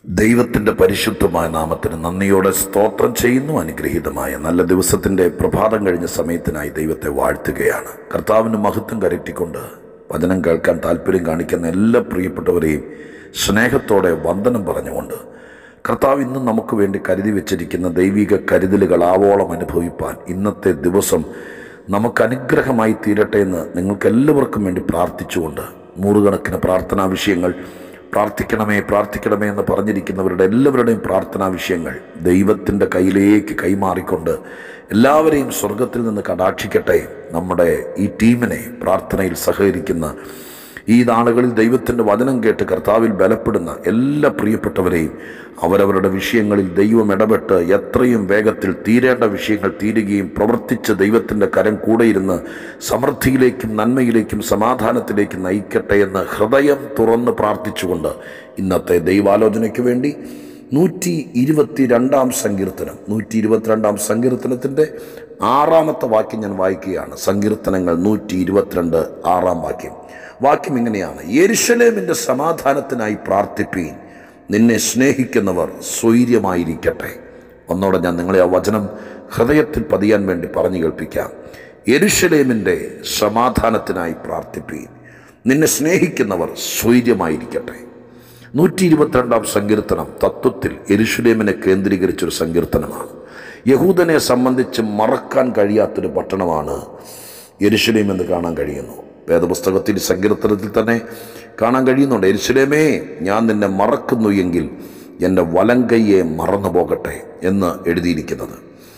ദൈവത്തിൻ്റെ പരിശുദ്ധമായ നാമത്തിന് നന്ദിയോടെ സ്തോത്രം ചെയ്യുന്നു അനുഗ്രഹീതമായ നല്ല ദിവസത്തിൻ്റെ പ്രഭാതം കഴിഞ്ഞ സമയത്തിനായി ദൈവത്തെ വാഴ്ത്തുകയാണ് കർത്താവിന് മഹത്വം കരറ്റിക്കൊണ്ട് വചനം കേൾക്കാൻ താല്പര്യം കാണിക്കുന്ന എല്ലാ പ്രിയപ്പെട്ടവരെയും സ്നേഹത്തോടെ വന്ദനം പറഞ്ഞുകൊണ്ട് കർത്താവ് ഇന്ന് നമുക്ക് വേണ്ടി കരുതി വെച്ചിരിക്കുന്ന ദൈവിക കരുതലുകൾ ആവോളം അനുഭവിപ്പാൻ ഇന്നത്തെ ദിവസം നമുക്ക് അനുഗ്രഹമായി തീരട്ടെ എന്ന് നിങ്ങൾക്ക് എല്ലാവർക്കും വേണ്ടി പ്രാർത്ഥിച്ചുകൊണ്ട് നൂറുകണക്കിന് പ്രാർത്ഥനാ വിഷയങ്ങൾ പ്രാർത്ഥിക്കണമേ പ്രാർത്ഥിക്കണമേ എന്ന് പറഞ്ഞിരിക്കുന്നവരുടെ എല്ലാവരുടെയും പ്രാർത്ഥനാ വിഷയങ്ങൾ ദൈവത്തിൻ്റെ കയ്യിലേക്ക് കൈമാറിക്കൊണ്ട് എല്ലാവരെയും സ്വർഗത്തിൽ നിന്ന് കടാക്ഷിക്കട്ടെ നമ്മുടെ ഈ ടീമിനെ പ്രാർത്ഥനയിൽ സഹകരിക്കുന്ന ഈ നാളുകളിൽ ദൈവത്തിൻ്റെ വചനം കേട്ട് കർത്താവിൽ ബലപ്പെടുന്ന എല്ലാ പ്രിയപ്പെട്ടവരെയും അവരവരുടെ വിഷയങ്ങളിൽ ദൈവം ഇടപെട്ട് എത്രയും വേഗത്തിൽ തീരേണ്ട വിഷയങ്ങൾ തീരുകയും പ്രവർത്തിച്ച് ദൈവത്തിൻ്റെ കരം കൂടെയിരുന്ന് സമൃദ്ധിയിലേക്കും നന്മയിലേക്കും സമാധാനത്തിലേക്കും നയിക്കട്ടെ എന്ന് ഹൃദയം തുറന്ന് പ്രാർത്ഥിച്ചുകൊണ്ട് ഇന്നത്തെ ദൈവാലോചനയ്ക്ക് വേണ്ടി നൂറ്റി ഇരുപത്തി രണ്ടാം സങ്കീർത്തനം നൂറ്റി ഇരുപത്തിരണ്ടാം സങ്കീർത്തനത്തിൻ്റെ ആറാമത്തെ വാക്യം ഞാൻ വായിക്കുകയാണ് സങ്കീർത്തനങ്ങൾ നൂറ്റി ഇരുപത്തിരണ്ട് ആറാം വാക്യം വാക്യം ഇങ്ങനെയാണ് യെരുഷലേമിൻ്റെ സമാധാനത്തിനായി പ്രാർത്ഥിപ്പീൻ നിന്നെ സ്നേഹിക്കുന്നവർ സ്വൈര്യമായിരിക്കട്ടെ ഒന്നോടെ ഞാൻ നിങ്ങളെ ആ വചനം ഹൃദയത്തിൽ പതിയാൻ വേണ്ടി പറഞ്ഞു കേൾപ്പിക്കാം യെരുഷലേമിൻ്റെ സമാധാനത്തിനായി പ്രാർത്ഥിപ്പീൻ നിന്നെ സ്നേഹിക്കുന്നവർ സ്വൈര്യമായിരിക്കട്ടെ നൂറ്റി ഇരുപത്തിരണ്ടാം സങ്കീർത്തനം തത്വത്തിൽ എരുഷലേമിനെ കേന്ദ്രീകരിച്ചൊരു സങ്കീർത്തനമാണ് യഹൂദനെ സംബന്ധിച്ച് മറക്കാൻ കഴിയാത്തൊരു പട്ടണമാണ് യെരുഷലേം എന്ന് കാണാൻ കഴിയുന്നു വേദപുസ്തകത്തിൽ സങ്കീർത്തനത്തിൽ തന്നെ കാണാൻ കഴിയുന്നുണ്ട് എരുശലേമേ ഞാൻ നിന്നെ മറക്കുന്നു എങ്കിൽ എൻ്റെ വലങ്കയ്യെ മറന്നു പോകട്ടെ എന്ന് എഴുതിയിരിക്കുന്നത്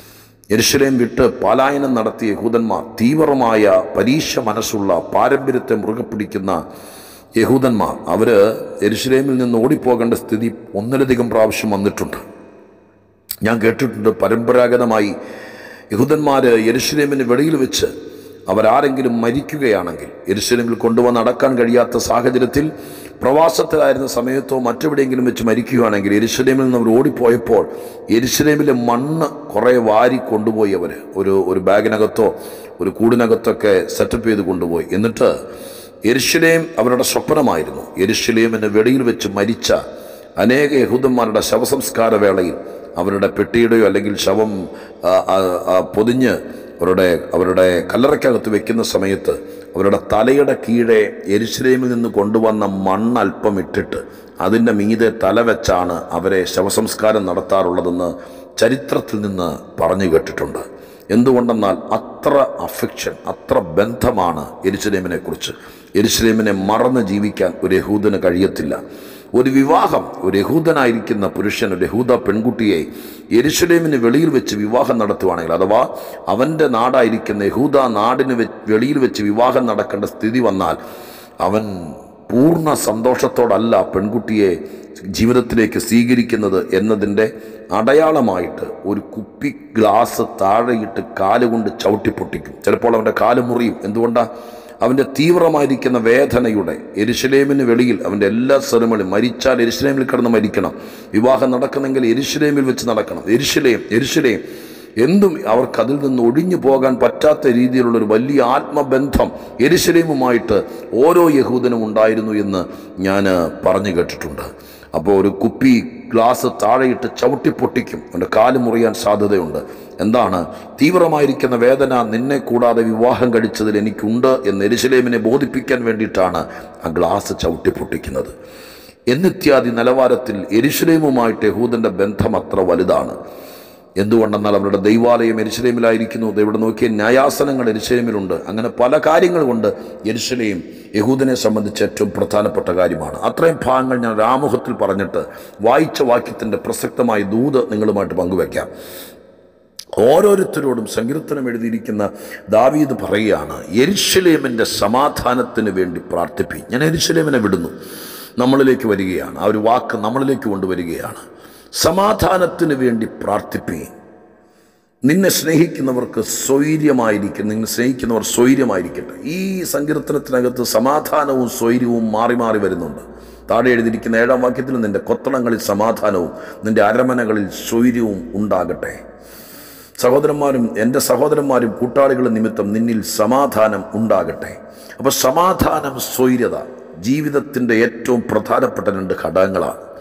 എരുശലേം വിട്ട് പലായനം നടത്തിയ യഹൂദന്മാർ തീവ്രമായ പരീക്ഷ മനസ്സുള്ള പാരമ്പര്യത്തെ മുറുകെ പിടിക്കുന്ന യഹൂദന്മാർ അവർ എരുശലേമിൽ നിന്ന് ഓടിപ്പോകേണ്ട സ്ഥിതി ഒന്നിലധികം പ്രാവശ്യം വന്നിട്ടുണ്ട് ഞാൻ കേട്ടിട്ടുണ്ട് പരമ്പരാഗതമായി യഹൂദന്മാർ യെരുഷലേമിന് വെളിയിൽ വെച്ച് അവരാരെങ്കിലും മരിക്കുകയാണെങ്കിൽ യെരുശലേമിൽ കൊണ്ടുവന്ന് അടക്കാൻ കഴിയാത്ത സാഹചര്യത്തിൽ പ്രവാസത്തിലായിരുന്ന സമയത്തോ മറ്റെവിടെയെങ്കിലും വെച്ച് മരിക്കുകയാണെങ്കിൽ യെരുശലേമിൽ നിന്ന് അവർ ഓടിപ്പോയപ്പോൾ യെരുശലേമിലെ മണ്ണ് കുറേ വാരി കൊണ്ടുപോയി അവർ ഒരു ഒരു ബാഗിനകത്തോ ഒരു കൂടിനകത്തൊക്കെ സെറ്റപ്പ് ചെയ്ത് കൊണ്ടുപോയി എന്നിട്ട് യെരുശലേം അവരുടെ സ്വപ്നമായിരുന്നു യെരുശലേമിന് വെളിയിൽ വെച്ച് മരിച്ച അനേക യഹൂദന്മാരുടെ ശവസംസ്കാര വേളയിൽ അവരുടെ പെട്ടിയുടെയോ അല്ലെങ്കിൽ ശവം ആ, ആ, ആ, പൊതിഞ്ഞ് അവരുടെ അവരുടെ കല്ലറയ്ക്കകത്ത് വെക്കുന്ന സമയത്ത് അവരുടെ തലയുടെ കീഴെ എരിശ്രേമിൽ നിന്ന് കൊണ്ടുവന്ന മണ്ണ് അല്പം ഇട്ടിട്ട് അതിൻ്റെ മീതെ തല വെച്ചാണ് അവരെ ശവസംസ്കാരം നടത്താറുള്ളതെന്ന് ചരിത്രത്തിൽ നിന്ന് പറഞ്ഞു കേട്ടിട്ടുണ്ട് എന്തുകൊണ്ടെന്നാൽ അത്ര അഫെക്ഷൻ അത്ര ബന്ധമാണ് എരിശിലേമിനെ കുറിച്ച് എരിശിലേമിനെ മറന്ന് ജീവിക്കാൻ ഒരു യഹൂദന് കഴിയത്തില്ല ഒരു വിവാഹം ഒരു യഹൂദനായിരിക്കുന്ന പുരുഷൻ ഒരു യഹൂദ പെൺകുട്ടിയെ യെരുശലേമിന് വെളിയിൽ വെച്ച് വിവാഹം നടത്തുവാണെങ്കിൽ അഥവാ അവൻ്റെ നാടായിരിക്കുന്ന യഹൂദ നാടിന് വെ- വെളിയിൽ വെച്ച് വിവാഹം നടക്കേണ്ട സ്ഥിതി വന്നാൽ അവൻ പൂർണ്ണ സന്തോഷത്തോടല്ല പെൺകുട്ടിയെ ജീവിതത്തിലേക്ക് സ്വീകരിക്കുന്നത് എന്നതിൻ്റെ അടയാളമായിട്ട് ഒരു കുപ്പി ഗ്ലാസ് താഴെയിട്ട് കാലുകൊണ്ട് ചവിട്ടിപ്പൊട്ടിക്കും ചിലപ്പോൾ അവൻ്റെ കാല് മുറിയും എന്തുകൊണ്ടാണ് അവൻ്റെ തീവ്രമായിരിക്കുന്ന വേദനയുടെ എരുശലേമിന് വെളിയിൽ അവൻ്റെ എല്ലാ സ്ഥലങ്ങളും മരിച്ചാൽ എരുശലേമിൽ കിടന്ന് മരിക്കണം വിവാഹം നടക്കുന്നെങ്കിൽ എരുശലേമിൽ വെച്ച് നടക്കണം എരുശലേം എരുശലേം എന്തും അവർക്ക് അതിൽ നിന്ന് ഒഴിഞ്ഞു പോകാൻ പറ്റാത്ത രീതിയിലുള്ള ഒരു വലിയ ആത്മബന്ധം എരുശലേമുമായിട്ട് ഓരോ യഹൂദനും ഉണ്ടായിരുന്നു എന്ന് ഞാൻ പറഞ്ഞു കേട്ടിട്ടുണ്ട് അപ്പോൾ ഒരു കുപ്പി ഗ്ലാസ് താഴെയിട്ട് ചവിട്ടി പൊട്ടിക്കും അവൻ്റെ കാല് മുറിയാൻ സാധ്യതയുണ്ട് എന്താണ് തീവ്രമായിരിക്കുന്ന വേദന നിന്നെ കൂടാതെ വിവാഹം കഴിച്ചതിൽ എനിക്കുണ്ട് എന്ന് എരുശലേമിനെ ബോധിപ്പിക്കാൻ വേണ്ടിയിട്ടാണ് ആ ഗ്ലാസ് ചവിട്ടി പൊട്ടിക്കുന്നത് എന്നിത്യാദി നിലവാരത്തിൽ എരുശലേമുമായിട്ട് യഹൂദൻ്റെ ബന്ധം അത്ര വലുതാണ് എന്തുകൊണ്ടെന്നാൽ അവരുടെ ദൈവാലയം എരുശലേമിലായിരിക്കുന്നു ഇവിടെ നോക്കിയ ന്യായാസനങ്ങൾ എരുശലേമിലുണ്ട് അങ്ങനെ പല കാര്യങ്ങൾ കൊണ്ട് എരുശലേം യഹൂദനെ സംബന്ധിച്ച് ഏറ്റവും പ്രധാനപ്പെട്ട കാര്യമാണ് അത്രയും ഭാഗങ്ങൾ ഞാൻ രാമുഖത്തിൽ പറഞ്ഞിട്ട് വായിച്ച വാക്യത്തിൻ്റെ പ്രസക്തമായ ദൂത് നിങ്ങളുമായിട്ട് പങ്കുവയ്ക്കാം ഓരോരുത്തരോടും സങ്കീർത്തനം എഴുതിയിരിക്കുന്ന ദാവീദ് പറയുകയാണ് എരിശലേമിൻ്റെ സമാധാനത്തിന് വേണ്ടി പ്രാർത്ഥിപ്പി ഞാൻ എരിശലേമിനെ വിടുന്നു നമ്മളിലേക്ക് വരികയാണ് ആ ഒരു വാക്ക് നമ്മളിലേക്ക് കൊണ്ടുവരികയാണ് സമാധാനത്തിന് വേണ്ടി പ്രാർത്ഥിപ്പി നിന്നെ സ്നേഹിക്കുന്നവർക്ക് സ്വൈര്യമായിരിക്കും നിന്നെ സ്നേഹിക്കുന്നവർ സ്വൈര്യമായിരിക്കട്ടെ ഈ സങ്കീർത്തനത്തിനകത്ത് സമാധാനവും സ്വൈര്യവും മാറി മാറി വരുന്നുണ്ട് താഴെ എഴുതിയിരിക്കുന്ന ഏഴാം വാക്യത്തിൽ നിന്റെ കൊത്തളങ്ങളിൽ സമാധാനവും നിന്റെ അരമനകളിൽ സ്വൈര്യവും ഉണ്ടാകട്ടെ സഹോദരന്മാരും എൻ്റെ സഹോദരന്മാരും കൂട്ടാളികളും നിമിത്തം നിന്നിൽ സമാധാനം ഉണ്ടാകട്ടെ അപ്പോൾ സമാധാനം സ്വൈര്യത ജീവിതത്തിൻ്റെ ഏറ്റവും പ്രധാനപ്പെട്ട രണ്ട് ഘടകങ്ങളാണ്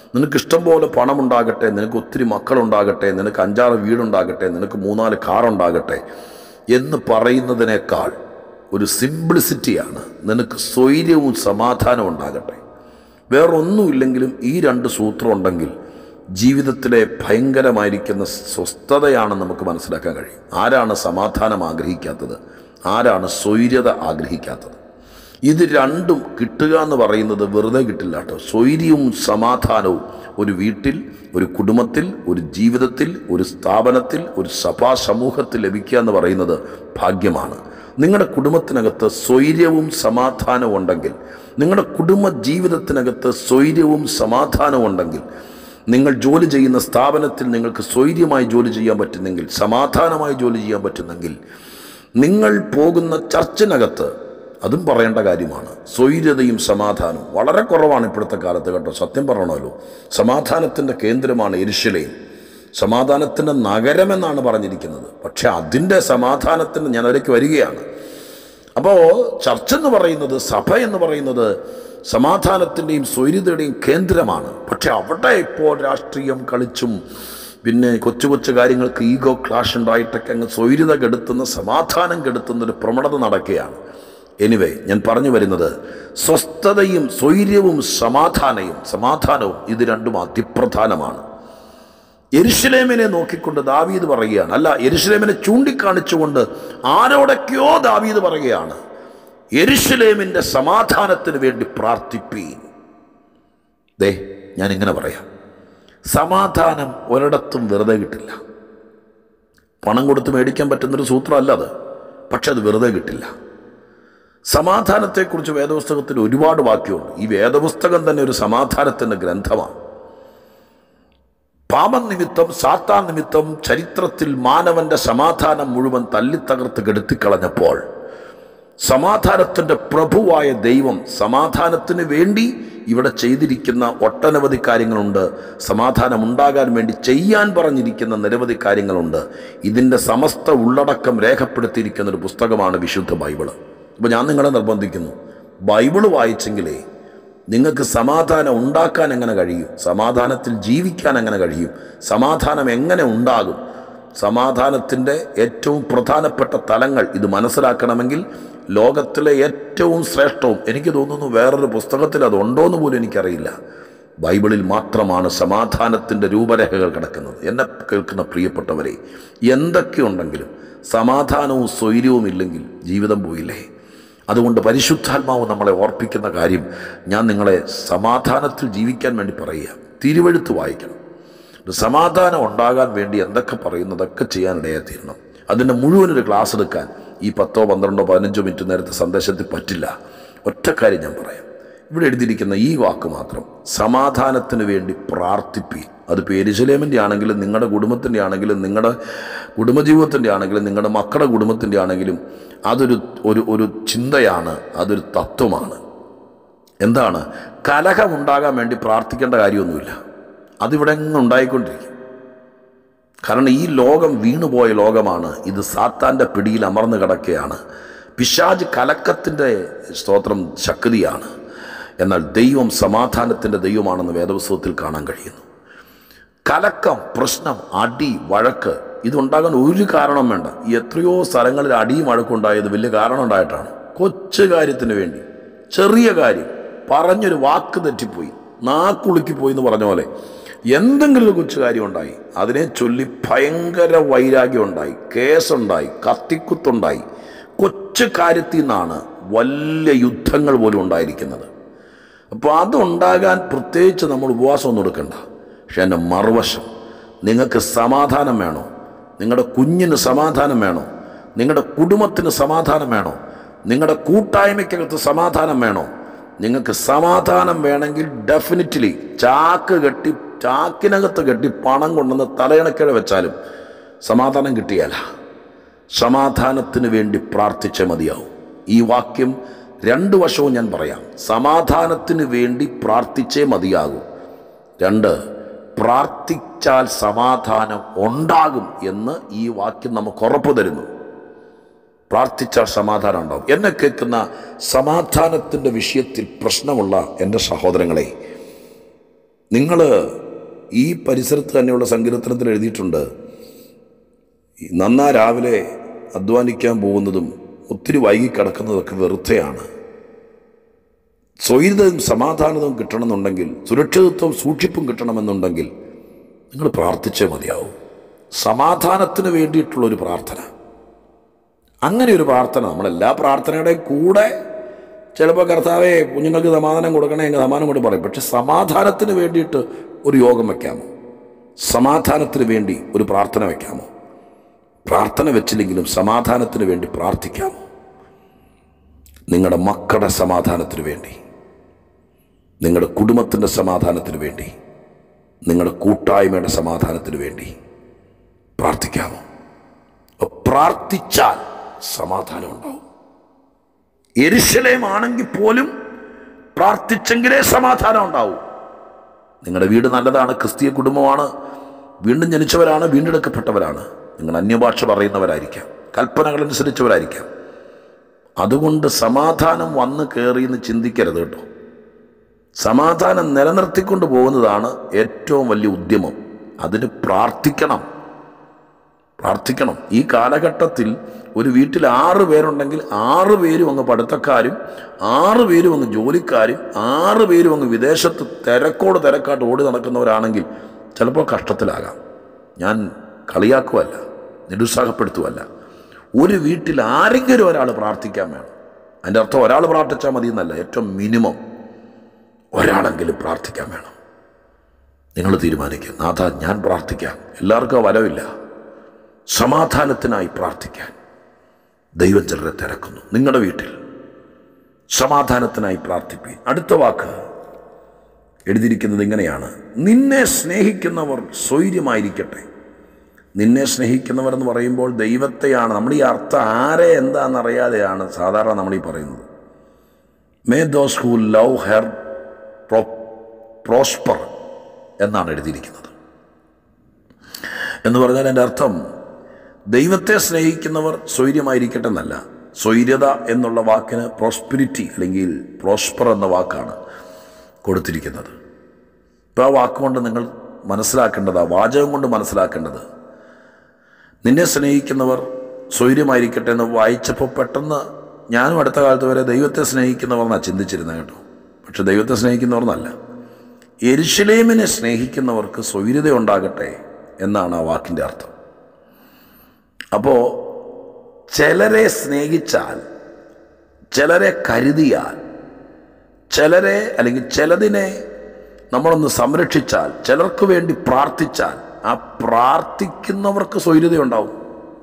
നിനക്ക് ഇഷ്ടം പോലെ പണമുണ്ടാകട്ടെ നിനക്ക് ഒത്തിരി മക്കളുണ്ടാകട്ടെ നിനക്ക് അഞ്ചാറ് വീടുണ്ടാകട്ടെ നിനക്ക് മൂന്നാല് കാറുണ്ടാകട്ടെ എന്ന് പറയുന്നതിനേക്കാൾ ഒരു സിംപ്ലിസിറ്റിയാണ് നിനക്ക് സ്വൈര്യവും സമാധാനവും ഉണ്ടാകട്ടെ വേറൊന്നുമില്ലെങ്കിലും ഈ രണ്ട് സൂത്രം ഉണ്ടെങ്കിൽ ജീവിതത്തിലെ ഭയങ്കരമായിരിക്കുന്ന സ്വസ്ഥതയാണ് നമുക്ക് മനസ്സിലാക്കാൻ കഴിയും ആരാണ് സമാധാനം ആഗ്രഹിക്കാത്തത് ആരാണ് സ്വൈര്യത ആഗ്രഹിക്കാത്തത് ഇത് രണ്ടും കിട്ടുക എന്ന് പറയുന്നത് വെറുതെ കിട്ടില്ല കേട്ടോ സ്വൈര്യവും സമാധാനവും ഒരു വീട്ടിൽ ഒരു കുടുംബത്തിൽ ഒരു ജീവിതത്തിൽ ഒരു സ്ഥാപനത്തിൽ ഒരു സഭാ സമൂഹത്തിൽ ലഭിക്കുക എന്ന് പറയുന്നത് ഭാഗ്യമാണ് നിങ്ങളുടെ കുടുംബത്തിനകത്ത് സ്വൈര്യവും സമാധാനവും ഉണ്ടെങ്കിൽ നിങ്ങളുടെ കുടുംബ ജീവിതത്തിനകത്ത് സ്വൈര്യവും സമാധാനവും ഉണ്ടെങ്കിൽ നിങ്ങൾ ജോലി ചെയ്യുന്ന സ്ഥാപനത്തിൽ നിങ്ങൾക്ക് സ്വൈര്യമായി ജോലി ചെയ്യാൻ പറ്റുന്നെങ്കിൽ സമാധാനമായി ജോലി ചെയ്യാൻ പറ്റുന്നെങ്കിൽ നിങ്ങൾ പോകുന്ന ചർച്ചിനകത്ത് അതും പറയേണ്ട കാര്യമാണ് സ്വൈര്യതയും സമാധാനവും വളരെ കുറവാണ് ഇപ്പോഴത്തെ കാലത്ത് കേട്ടോ സത്യം പറയണമല്ലോ സമാധാനത്തിൻ്റെ കേന്ദ്രമാണ് എരിശിലയും സമാധാനത്തിൻ്റെ നഗരമെന്നാണ് പറഞ്ഞിരിക്കുന്നത് പക്ഷെ അതിൻ്റെ സമാധാനത്തിന് ഞാൻ അതിലേക്ക് വരികയാണ് അപ്പോൾ ചർച്ച എന്ന് പറയുന്നത് സഭ എന്ന് പറയുന്നത് സമാധാനത്തിൻ്റെയും സ്വൈര്യതയുടെയും കേന്ദ്രമാണ് പക്ഷെ അവിടെ ഇപ്പോൾ രാഷ്ട്രീയം കളിച്ചും പിന്നെ കൊച്ചു കൊച്ചു കാര്യങ്ങൾക്ക് ഈഗോ ക്ലാഷ് ഉണ്ടായിട്ടൊക്കെ അങ്ങ് സ്വൈര്യത കെടുത്തുന്ന സമാധാനം കെടുത്തുന്ന ഒരു പ്രവണത നടക്കുകയാണ് എനിവേ ഞാൻ പറഞ്ഞു വരുന്നത് സ്വസ്ഥതയും സ്വൈര്യവും സമാധാനവും സമാധാനവും ഇത് രണ്ടും അതിപ്രധാനമാണ് എരുഷലേമിനെ നോക്കിക്കൊണ്ട് ദാവീദ് പറയുകയാണ് അല്ല എരുഷലേമിനെ ചൂണ്ടിക്കാണിച്ചുകൊണ്ട് ആരോടൊക്കെയോ ദാവീദ് പറയുകയാണ് എരുഷലേമിൻ്റെ സമാധാനത്തിന് വേണ്ടി പ്രാർത്ഥിപ്പീൻ ദേ ഞാൻ ഇങ്ങനെ പറയാം സമാധാനം ഒരിടത്തും വെറുതെ കിട്ടില്ല പണം കൊടുത്ത് മേടിക്കാൻ പറ്റുന്നൊരു സൂത്രമല്ല അത് പക്ഷെ അത് വെറുതെ കിട്ടില്ല സമാധാനത്തെക്കുറിച്ച് വേദപുസ്തകത്തിൽ ഒരുപാട് വാക്യമുണ്ട് ഈ വേദപുസ്തകം തന്നെ ഒരു സമാധാനത്തിൻ്റെ ഗ്രന്ഥമാണ് പാപം നിമിത്തം സാത്താൻ നിമിത്തം ചരിത്രത്തിൽ മാനവന്റെ സമാധാനം മുഴുവൻ തല്ലിത്തകർത്ത് കെടുത്തിക്കളഞ്ഞപ്പോൾ സമാധാനത്തിൻ്റെ പ്രഭുവായ ദൈവം സമാധാനത്തിന് വേണ്ടി ഇവിടെ ചെയ്തിരിക്കുന്ന ഒട്ടനവധി കാര്യങ്ങളുണ്ട് സമാധാനം ഉണ്ടാകാൻ വേണ്ടി ചെയ്യാൻ പറഞ്ഞിരിക്കുന്ന നിരവധി കാര്യങ്ങളുണ്ട് ഇതിൻ്റെ സമസ്ത ഉള്ളടക്കം രേഖപ്പെടുത്തിയിരിക്കുന്ന ഒരു പുസ്തകമാണ് വിശുദ്ധ ബൈബിള് അപ്പോൾ ഞാൻ നിങ്ങളെ നിർബന്ധിക്കുന്നു ബൈബിള് വായിച്ചെങ്കിലേ നിങ്ങൾക്ക് സമാധാനം ഉണ്ടാക്കാൻ എങ്ങനെ കഴിയും സമാധാനത്തിൽ ജീവിക്കാൻ എങ്ങനെ കഴിയും സമാധാനം എങ്ങനെ ഉണ്ടാകും സമാധാനത്തിൻ്റെ ഏറ്റവും പ്രധാനപ്പെട്ട തലങ്ങൾ ഇത് മനസ്സിലാക്കണമെങ്കിൽ ലോകത്തിലെ ഏറ്റവും ശ്രേഷ്ഠവും എനിക്ക് തോന്നുന്നു വേറൊരു പുസ്തകത്തിൽ അതുണ്ടോ എന്ന് പോലും എനിക്കറിയില്ല ബൈബിളിൽ മാത്രമാണ് സമാധാനത്തിൻ്റെ രൂപരേഖകൾ കിടക്കുന്നത് എന്നെ കേൾക്കുന്ന പ്രിയപ്പെട്ടവരെ എന്തൊക്കെയുണ്ടെങ്കിലും സമാധാനവും സ്വൈര്യവും ഇല്ലെങ്കിൽ ജീവിതം പോയില്ലേ അതുകൊണ്ട് പരിശുദ്ധാത്മാവ് നമ്മളെ ഓർപ്പിക്കുന്ന കാര്യം ഞാൻ നിങ്ങളെ സമാധാനത്തിൽ ജീവിക്കാൻ വേണ്ടി പറയുക തിരുവഴുത്ത് വായിക്കണം ഒരു സമാധാനം ഉണ്ടാകാൻ വേണ്ടി എന്തൊക്കെ പറയുന്നതൊക്കെ ചെയ്യാനിടയായി തീരണം അതിൻ്റെ മുഴുവനൊരു ക്ലാസ് എടുക്കാൻ ഈ പത്തോ പന്ത്രണ്ടോ പതിനഞ്ചോ മിനിറ്റ് നേരത്തെ സന്ദേശത്തിൽ പറ്റില്ല ഒറ്റ കാര്യം ഞാൻ പറയാം ഇവിടെ എഴുതിയിരിക്കുന്ന ഈ വാക്ക് മാത്രം സമാധാനത്തിന് വേണ്ടി പ്രാർത്ഥിപ്പി അത് പേരിശലേമിൻ്റെ ആണെങ്കിലും നിങ്ങളുടെ കുടുംബത്തിൻ്റെ ആണെങ്കിലും നിങ്ങളുടെ കുടുംബജീവിതത്തിൻ്റെ ആണെങ്കിലും നിങ്ങളുടെ മക്കളുടെ കുടുംബത്തിൻ്റെ ആണെങ്കിലും അതൊരു ഒരു ഒരു ചിന്തയാണ് അതൊരു തത്വമാണ് എന്താണ് കലഹം ഉണ്ടാകാൻ വേണ്ടി പ്രാർത്ഥിക്കേണ്ട കാര്യമൊന്നുമില്ല അതിവിടെ എങ്ങും ഉണ്ടായിക്കൊണ്ടിരിക്കും കാരണം ഈ ലോകം വീണുപോയ ലോകമാണ് ഇത് സാത്താൻ്റെ പിടിയിൽ അമർന്നു കിടക്കുകയാണ് പിശാജ് കലക്കത്തിൻ്റെ സ്തോത്രം ശക്തിയാണ് എന്നാൽ ദൈവം സമാധാനത്തിൻ്റെ ദൈവമാണെന്ന് വേദപുസ്തകത്തിൽ കാണാൻ കഴിയുന്നു കലക്കം പ്രശ്നം അടി വഴക്ക് ഇതുണ്ടാകാൻ ഒരു കാരണം വേണ്ട എത്രയോ സ്ഥലങ്ങളിൽ അടിയും വഴക്കുണ്ടായത് വലിയ കാരണം ഉണ്ടായിട്ടാണ് കൊച്ചു കാര്യത്തിന് വേണ്ടി ചെറിയ കാര്യം പറഞ്ഞൊരു വാക്ക് തെറ്റിപ്പോയി നാക്കുളുക്കി പോയി എന്ന് പറഞ്ഞ പോലെ എന്തെങ്കിലും ഒരു കൊച്ചു കാര്യം ഉണ്ടായി അതിനെ ചൊല്ലി ഭയങ്കര വൈരാഗ്യം ഉണ്ടായി കേസുണ്ടായി കത്തിക്കുത്തുണ്ടായി കൊച്ചു കാര്യത്തിൽ നിന്നാണ് വലിയ യുദ്ധങ്ങൾ പോലും ഉണ്ടായിരിക്കുന്നത് അപ്പോൾ അതുണ്ടാകാൻ പ്രത്യേകിച്ച് നമ്മൾ ഉപവാസമൊന്നും എടുക്കണ്ട പക്ഷെ എൻ്റെ മറുവശം നിങ്ങൾക്ക് സമാധാനം വേണോ നിങ്ങളുടെ കുഞ്ഞിന് സമാധാനം വേണോ നിങ്ങളുടെ കുടുംബത്തിന് സമാധാനം വേണോ നിങ്ങളുടെ കൂട്ടായ്മയ്ക്കകത്ത് സമാധാനം വേണോ നിങ്ങൾക്ക് സമാധാനം വേണമെങ്കിൽ ഡെഫിനറ്റ്ലി ചാക്ക് കെട്ടി ചാക്കിനകത്ത് കെട്ടി പണം കൊണ്ടുവന്ന് തലയിണക്കിഴ വെച്ചാലും സമാധാനം കിട്ടിയാല സമാധാനത്തിന് വേണ്ടി പ്രാർത്ഥിച്ച മതിയാവും ഈ വാക്യം രണ്ട് വശവും ഞാൻ പറയാം സമാധാനത്തിന് വേണ്ടി പ്രാർത്ഥിച്ചേ മതിയാകൂ രണ്ട് പ്രാർത്ഥിച്ചാൽ സമാധാനം ഉണ്ടാകും എന്ന് ഈ വാക്യം നമുക്ക് ഉറപ്പ് തരുന്നു പ്രാർത്ഥിച്ചാൽ സമാധാനം ഉണ്ടാകും എന്നെ കേൾക്കുന്ന സമാധാനത്തിൻ്റെ വിഷയത്തിൽ പ്രശ്നമുള്ള എൻ്റെ സഹോദരങ്ങളെ നിങ്ങൾ ഈ പരിസരത്ത് തന്നെയുള്ള സങ്കീർത്തനത്തിൽ എഴുതിയിട്ടുണ്ട് ഈ നന്നാ രാവിലെ അധ്വാനിക്കാൻ പോകുന്നതും ഒത്തിരി വൈകി കിടക്കുന്നതൊക്കെ വെറുതെയാണ് സ്വൈര്യതയും സമാധാനവും കിട്ടണമെന്നുണ്ടെങ്കിൽ സുരക്ഷിതത്വം സൂക്ഷിപ്പും കിട്ടണമെന്നുണ്ടെങ്കിൽ നിങ്ങൾ പ്രാർത്ഥിച്ചേ മതിയാവും സമാധാനത്തിന് വേണ്ടിയിട്ടുള്ളൊരു പ്രാർത്ഥന അങ്ങനെ ഒരു പ്രാർത്ഥന നമ്മളെല്ലാ പ്രാർത്ഥനയുടെയും കൂടെ ചിലപ്പോൾ കർത്താവെ കുഞ്ഞുങ്ങൾക്ക് സമാധാനം കൊടുക്കണേ എങ്കിൽ സമാധാനം കൊണ്ട് പറയും പക്ഷെ സമാധാനത്തിന് വേണ്ടിയിട്ട് ഒരു യോഗം വയ്ക്കാമോ സമാധാനത്തിന് വേണ്ടി ഒരു പ്രാർത്ഥന വയ്ക്കാമോ പ്രാർത്ഥന വെച്ചില്ലെങ്കിലും സമാധാനത്തിന് വേണ്ടി പ്രാർത്ഥിക്കാമോ നിങ്ങളുടെ മക്കളുടെ സമാധാനത്തിന് വേണ്ടി നിങ്ങളുടെ കുടുംബത്തിൻ്റെ സമാധാനത്തിന് വേണ്ടി നിങ്ങളുടെ കൂട്ടായ്മയുടെ സമാധാനത്തിന് വേണ്ടി പ്രാർത്ഥിക്കാമോ അപ്പോൾ പ്രാർത്ഥിച്ചാൽ സമാധാനം ഉണ്ടാവും എരിശലേമാണെങ്കിൽ പോലും പ്രാർത്ഥിച്ചെങ്കിലേ സമാധാനം ഉണ്ടാവും നിങ്ങളുടെ വീട് നല്ലതാണ് ക്രിസ്തീയ കുടുംബമാണ് വീണ്ടും ജനിച്ചവരാണ് വീണ്ടെടുക്കപ്പെട്ടവരാണ് നിങ്ങൾ അന്യഭാഷ പറയുന്നവരായിരിക്കാം കൽപ്പനകൾ അനുസരിച്ചവരായിരിക്കാം അതുകൊണ്ട് സമാധാനം വന്ന് കയറി എന്ന് ചിന്തിക്കരുത് കേട്ടോ സമാധാനം നിലനിർത്തിക്കൊണ്ട് പോകുന്നതാണ് ഏറ്റവും വലിയ ഉദ്യമം അതിന് പ്രാർത്ഥിക്കണം പ്രാർത്ഥിക്കണം ഈ കാലഘട്ടത്തിൽ ഒരു വീട്ടിൽ ആറ് പേരുണ്ടെങ്കിൽ ആറ് പേരും അങ്ങ് പഠിത്തക്കാരും ആറ് പേരും അങ്ങ് ജോലിക്കാരും ആറ് പേരും അങ്ങ് വിദേശത്ത് തിരക്കോട് തിരക്കാട്ട് ഓടി നടക്കുന്നവരാണെങ്കിൽ ചിലപ്പോൾ കഷ്ടത്തിലാകാം ഞാൻ കളിയാക്കുമല്ല നിരുത്സാഹപ്പെടുത്തുമല്ല ഒരു വീട്ടിൽ ആരെങ്കിലും ഒരാൾ പ്രാർത്ഥിക്കാൻ വേണം അതിൻ്റെ അർത്ഥം ഒരാൾ പ്രാർത്ഥിച്ചാൽ മതി എന്നല്ല ഏറ്റവും മിനിമം ഒരാളെങ്കിലും പ്രാർത്ഥിക്കാൻ വേണം നിങ്ങൾ തീരുമാനിക്കുക നാഥ ഞാൻ പ്രാർത്ഥിക്കാം എല്ലാവർക്കും വരവില്ല സമാധാനത്തിനായി പ്രാർത്ഥിക്കാൻ ദൈവം ചിലരെ തിരക്കുന്നു നിങ്ങളുടെ വീട്ടിൽ സമാധാനത്തിനായി പ്രാർത്ഥിപ്പീൻ അടുത്ത വാക്ക് എഴുതിയിരിക്കുന്നത് ഇങ്ങനെയാണ് നിന്നെ സ്നേഹിക്കുന്നവർ സ്വൈര്യമായിരിക്കട്ടെ നിന്നെ സ്നേഹിക്കുന്നവർ എന്ന് പറയുമ്പോൾ ദൈവത്തെയാണ് നമ്മൾ ഈ അർത്ഥം ആരെ എന്താണെന്നറിയാതെയാണ് സാധാരണ നമ്മൾ ഈ പറയുന്നത് may those who love her pro prosper എന്നാണ് എഴുതിയിരിക്കുന്നത് എന്ന് പറഞ്ഞാൽ എൻ്റെ അർത്ഥം ദൈവത്തെ സ്നേഹിക്കുന്നവർ സ്വൈര്യമായിരിക്കട്ടെ എന്നല്ല സ്വൈര്യത എന്നുള്ള വാക്കിന് പ്രോസ്പിരിറ്റി അല്ലെങ്കിൽ പ്രോസ്പർ എന്ന വാക്കാണ് കൊടുത്തിരിക്കുന്നത് ഇപ്പോൾ ആ വാക്കുകൊണ്ട് നിങ്ങൾ മനസ്സിലാക്കേണ്ടത് ആ വാചകം കൊണ്ട് മനസ്സിലാക്കേണ്ടത് നിന്നെ സ്നേഹിക്കുന്നവർ സ്വൈര്യമായിരിക്കട്ടെ എന്ന് വായിച്ചപ്പോൾ പെട്ടെന്ന് ഞാനും അടുത്ത കാലത്ത് വരെ ദൈവത്തെ സ്നേഹിക്കുന്നവർ എന്നാണ് ചിന്തിച്ചിരുന്നത് കേട്ടോ പക്ഷെ ദൈവത്തെ സ്നേഹിക്കുന്നവർ എന്നല്ല എരിശിലേമിനെ സ്നേഹിക്കുന്നവർക്ക് സ്വൈര്യത ഉണ്ടാകട്ടെ എന്നാണ് ആ വാക്കിൻ്റെ അർത്ഥം അപ്പോൾ ചിലരെ സ്നേഹിച്ചാൽ ചിലരെ കരുതിയാൽ ചിലരെ അല്ലെങ്കിൽ ചിലതിനെ നമ്മളൊന്ന് സംരക്ഷിച്ചാൽ ചിലർക്ക് വേണ്ടി പ്രാർത്ഥിച്ചാൽ ആ പ്രാർത്ഥിക്കുന്നവർക്ക് സ്വൈര്യതയുണ്ടാവും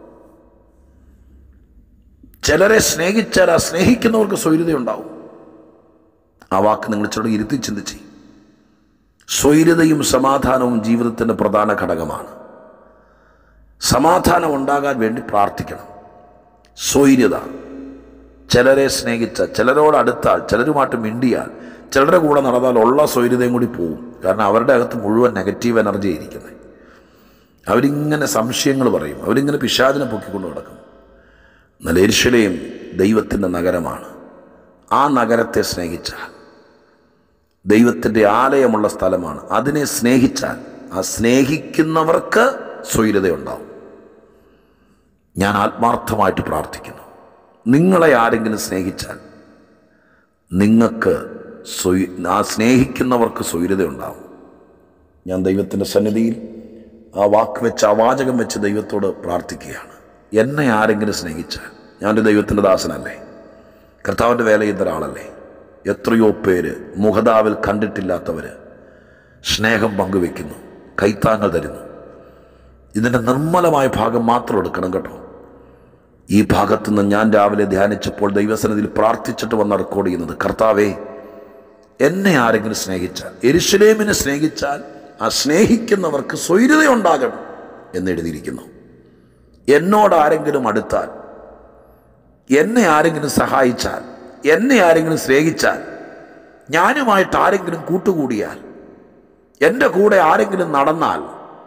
ചിലരെ സ്നേഹിച്ചാൽ ആ സ്നേഹിക്കുന്നവർക്ക് സ്വൈര്യതയുണ്ടാവും ആ വാക്ക് നിങ്ങൾ ചെറു ഇരുത്തി ചിന്തിച്ച് സ്വൈര്യതയും സമാധാനവും ജീവിതത്തിൻ്റെ പ്രധാന ഘടകമാണ് സമാധാനം ഉണ്ടാകാൻ വേണ്ടി പ്രാർത്ഥിക്കണം സ്വൈര്യത ചിലരെ സ്നേഹിച്ച ചിലരോട് അടുത്താൽ ചിലരുമായിട്ട് മിണ്ടിയാൽ ചിലരുടെ കൂടെ നടന്നാൽ ഉള്ള സ്വൈര്യതയും കൂടി പോവും കാരണം അവരുടെ അകത്ത് മുഴുവൻ നെഗറ്റീവ് എനർജി ഇരിക്കുന്നത് അവരിങ്ങനെ സംശയങ്ങൾ പറയും അവരിങ്ങനെ പിശാചിനെ പൊക്കിക്കൊണ്ട് നടക്കും എന്നാൽ എരിശിലയും ദൈവത്തിൻ്റെ നഗരമാണ് ആ നഗരത്തെ സ്നേഹിച്ചാൽ ദൈവത്തിൻ്റെ ആലയമുള്ള സ്ഥലമാണ് അതിനെ സ്നേഹിച്ചാൽ ആ സ്നേഹിക്കുന്നവർക്ക് സ്വൈര്യതയുണ്ടാവും ഞാൻ ആത്മാർത്ഥമായിട്ട് പ്രാർത്ഥിക്കുന്നു നിങ്ങളെ ആരെങ്കിലും സ്നേഹിച്ചാൽ നിങ്ങൾക്ക് സ്വൈ ആ സ്നേഹിക്കുന്നവർക്ക് സ്വൈര്യതയുണ്ടാവും ഞാൻ ദൈവത്തിൻ്റെ സന്നിധിയിൽ ആ വാക്ക് വെച്ച് ആ വാചകം വെച്ച് ദൈവത്തോട് പ്രാർത്ഥിക്കുകയാണ് എന്നെ ആരെങ്കിലും സ്നേഹിച്ചാൽ ഞാനൊരു ദൈവത്തിൻ്റെ ദാസനല്ലേ കർത്താവിൻ്റെ വേല ചെയ്യുന്ന ഒരാളല്ലേ എത്രയോ പേര് മുഖതാവിൽ കണ്ടിട്ടില്ലാത്തവർ സ്നേഹം പങ്കുവെക്കുന്നു കൈത്താങ്ങൾ തരുന്നു ഇതിൻ്റെ നിർമ്മലമായ ഭാഗം മാത്രം എടുക്കണം കേട്ടോ ഈ ഭാഗത്തു നിന്ന് ഞാൻ രാവിലെ ധ്യാനിച്ചപ്പോൾ ദൈവസന്നിധിയിൽ പ്രാർത്ഥിച്ചിട്ട് വന്ന് റെക്കോർഡ് ചെയ്യുന്നത് കർത്താവേ എന്നെ ആരെങ്കിലും സ്നേഹിച്ചാൽ എരിശിലേമിനെ സ്നേഹിച്ചാൽ ആ സ്നേഹിക്കുന്നവർക്ക് സ്വൈര്യതയുണ്ടാകണം എന്നെഴുതിയിരിക്കുന്നു എന്നോട് ആരെങ്കിലും അടുത്താൽ എന്നെ ആരെങ്കിലും സഹായിച്ചാൽ എന്നെ ആരെങ്കിലും സ്നേഹിച്ചാൽ ഞാനുമായിട്ട് ആരെങ്കിലും കൂട്ടുകൂടിയാൽ എൻ്റെ കൂടെ ആരെങ്കിലും നടന്നാൽ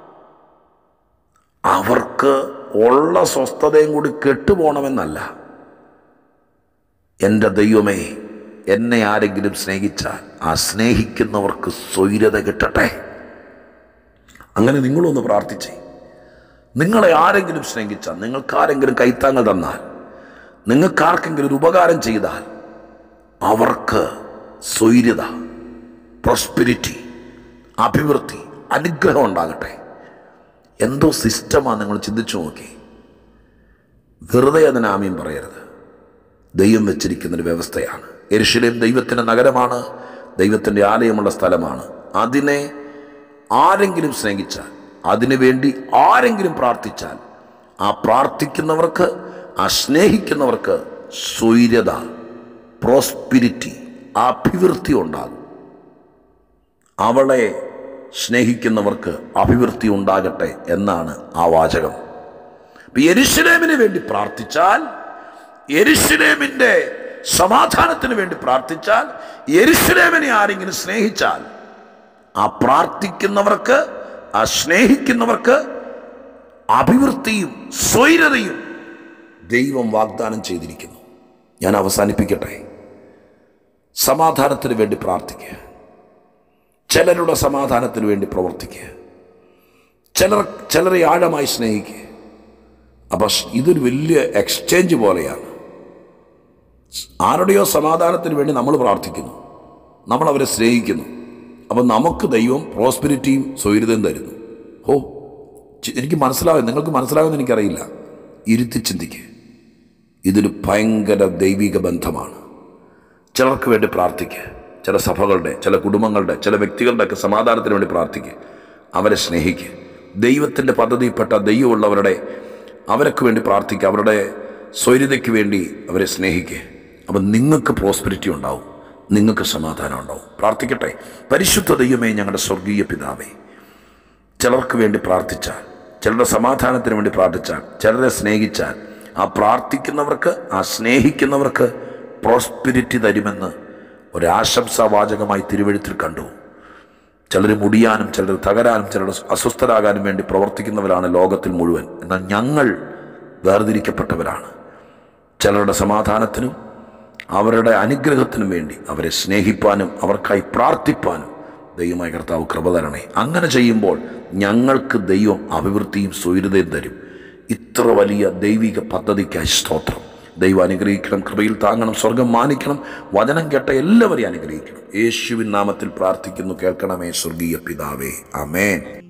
അവർക്ക് ഉള്ള സ്വസ്ഥതയും കൂടി കെട്ടുപോകണമെന്നല്ല എൻ്റെ ദൈവമേ എന്നെ ആരെങ്കിലും സ്നേഹിച്ചാൽ ആ സ്നേഹിക്കുന്നവർക്ക് സ്വൈരത കിട്ടട്ടെ അങ്ങനെ നിങ്ങളൊന്ന് പ്രാർത്ഥിച്ചേ നിങ്ങളെ ആരെങ്കിലും സ്നേഹിച്ചാൽ നിങ്ങൾക്ക് ആരെങ്കിലും കൈത്താങ്ങൽ തന്നാൽ നിങ്ങൾക്ക് ആർക്കെങ്കിലും ഒരു ഉപകാരം ചെയ്താൽ അവർക്ക് സ്വൈര്യത പ്രോസ്പിരിറ്റി അഭിവൃദ്ധി അനുഗ്രഹം ഉണ്ടാകട്ടെ എന്തോ സിസ്റ്റമാണ് നിങ്ങൾ ചിന്തിച്ചു നോക്കി വെറുതെ അതിന് ആമീൻ പറയരുത് ദൈവം വെച്ചിരിക്കുന്നൊരു വ്യവസ്ഥയാണ് എരിശിലേം ദൈവത്തിൻ്റെ നഗരമാണ് ദൈവത്തിൻ്റെ ആലയമുള്ള സ്ഥലമാണ് അതിനെ ആരെങ്കിലും സ്നേഹിച്ചാൽ അതിനു വേണ്ടി ആരെങ്കിലും പ്രാർത്ഥിച്ചാൽ ആ പ്രാർത്ഥിക്കുന്നവർക്ക് ആ സ്നേഹിക്കുന്നവർക്ക് സ്വൈര്യത പ്രോസ്പിരിറ്റി അഭിവൃദ്ധി ഉണ്ടാകും അവളെ സ്നേഹിക്കുന്നവർക്ക് അഭിവൃദ്ധി ഉണ്ടാകട്ടെ എന്നാണ് ആ വാചകം അപ്പൊ യെരുശലേമിന് വേണ്ടി പ്രാർത്ഥിച്ചാൽ യെരുശലേമിന്റെ സമാധാനത്തിന് വേണ്ടി പ്രാർത്ഥിച്ചാൽ യെരുശലേമിനെ ആരെങ്കിലും സ്നേഹിച്ചാൽ ആ പ്രാർത്ഥിക്കുന്നവർക്ക് ആ സ്നേഹിക്കുന്നവർക്ക് അഭിവൃദ്ധിയും സ്വൈരതയും ദൈവം വാഗ്ദാനം ചെയ്തിരിക്കുന്നു ഞാൻ അവസാനിപ്പിക്കട്ടെ സമാധാനത്തിന് വേണ്ടി പ്രാർത്ഥിക്കുക ചിലരുടെ സമാധാനത്തിന് വേണ്ടി പ്രവർത്തിക്കുക ചിലർ ചിലരെ ആഴമായി സ്നേഹിക്കുക അപ്പം ഇതൊരു വലിയ എക്സ്ചേഞ്ച് പോലെയാണ് ആരുടെയോ സമാധാനത്തിന് വേണ്ടി നമ്മൾ പ്രാർത്ഥിക്കുന്നു നമ്മൾ അവരെ സ്നേഹിക്കുന്നു അപ്പം നമുക്ക് ദൈവം പ്രോസ്പെരിറ്റിയും സ്വൈര്യതയും തരുന്നു ഓ ചി- എനിക്ക് മനസ്സിലാവും നിങ്ങൾക്ക് മനസ്സിലാവുമെന്ന് എനിക്കറിയില്ല ഇരുത്തി ചിന്തിക്കുക ഇതൊരു ഭയങ്കര ദൈവിക ബന്ധമാണ് ചിലർക്ക് വേണ്ടി പ്രാർത്ഥിക്കുക ചില സഭകളുടെ ചില കുടുംബങ്ങളുടെ ചില വ്യക്തികളുടെ ഒക്കെ സമാധാനത്തിന് വേണ്ടി പ്രാർത്ഥിക്കുക അവരെ സ്നേഹിക്കുക ദൈവത്തിൻ്റെ പദ്ധതിയിൽപ്പെട്ട ദൈവമുള്ളവരുടെ അവർക്ക് വേണ്ടി പ്രാർത്ഥിക്കുക അവരുടെ സ്വൈര്യതയ്ക്ക് വേണ്ടി അവരെ സ്നേഹിക്കുക അപ്പം നിങ്ങൾക്ക് പ്രോസ്പെരിറ്റി ഉണ്ടാവും നിങ്ങൾക്ക് സമാധാനം ഉണ്ടാവും പ്രാർത്ഥിക്കട്ടെ പരിശുദ്ധ ദൈവമേ ഞങ്ങളുടെ സ്വർഗീയ പിതാവേ ചിലർക്ക് വേണ്ടി പ്രാർത്ഥിച്ചാൽ ചിലരുടെ സമാധാനത്തിന് വേണ്ടി പ്രാർത്ഥിച്ചാൽ ചിലരെ സ്നേഹിച്ചാൽ ആ പ്രാർത്ഥിക്കുന്നവർക്ക് ആ സ്നേഹിക്കുന്നവർക്ക് പ്രോസ്പിരിറ്റി തരുമെന്ന് ഒരാശംസാവാചകമായി തിരുവഴുത്തിൽ കണ്ടു ചിലർ മുടിയാനും ചിലർ തകരാനും ചിലർ അസ്വസ്ഥരാകാനും വേണ്ടി പ്രവർത്തിക്കുന്നവരാണ് ലോകത്തിൽ മുഴുവൻ എന്നാൽ ഞങ്ങൾ വേർതിരിക്കപ്പെട്ടവരാണ് ചിലരുടെ സമാധാനത്തിനും അവരുടെ അനുഗ്രഹത്തിനും വേണ്ടി അവരെ സ്നേഹിപ്പാനും അവർക്കായി പ്രാർത്ഥിപ്പാനും ദൈവമായ കർത്താവ് കൃപ തരണേ അങ്ങനെ ചെയ്യുമ്പോൾ ഞങ്ങൾക്ക് ദൈവം അഭിവൃദ്ധിയും സ്വൈര്യതയും തരും ഇത്ര വലിയ ദൈവിക പദ്ധതിക്കായി സ്തോത്രം ദൈവം അനുഗ്രഹിക്കണം കൃപയിൽ താങ്ങണം സ്വർഗം മാനിക്കണം വചനം കേട്ട എല്ലാവരെയും അനുഗ്രഹിക്കണം യേശുവിൻ നാമത്തിൽ പ്രാർത്ഥിക്കുന്നു കേൾക്കണമേ സ്വർഗീയ പിതാവേ അമേൻ